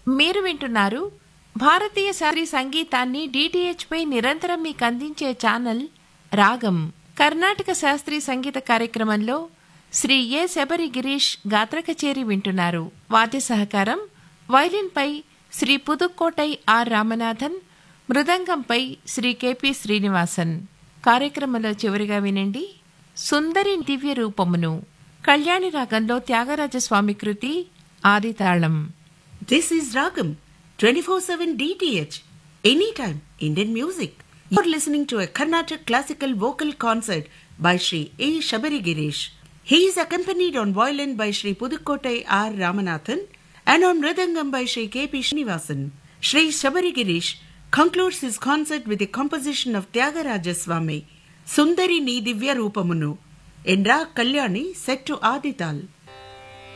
మీరు వింటున్నారు భారతీయ శాస్త్రీయ సంగీతాన్ని డిటిహెచ్ పై నిరంతరం మీకు అందించే ఛానల్ రాగం కర్ణాటక శాస్త్రీయ సంగీత కార్యక్రమంలో శ్రీ ఏ శబరి గిరీష్ గాత్ర కచేరి వింటున్నారు వాద్య సహకారం వైలిన్పై శ్రీ పుదుక్కోటై ఆర్ రామనాథన్ మృదంగంపై శ్రీ కెపి శ్రీనివాసన్ కార్యక్రమంలో చివరిగా వినండి సుందరి దివ్య రూపమును కళ్యాణి రాగంలో త్యాగరాజస్వామి కృతి ఆదితాళం This is Ragam 24 7 DTH. Anytime Indian music. You're listening to a Carnatic classical vocal concert by Sri A. Shabari Girish. He is accompanied on violin by Sri Pudukkotai R. Ramanathan and on mridangam by Sri K. P. Srinivasan. Sri Shabari Girish concludes his concert with a composition of Tyagaraja Swami, Sundari Ni Divya Rupamunu, in Ra Kalyani set to Adital.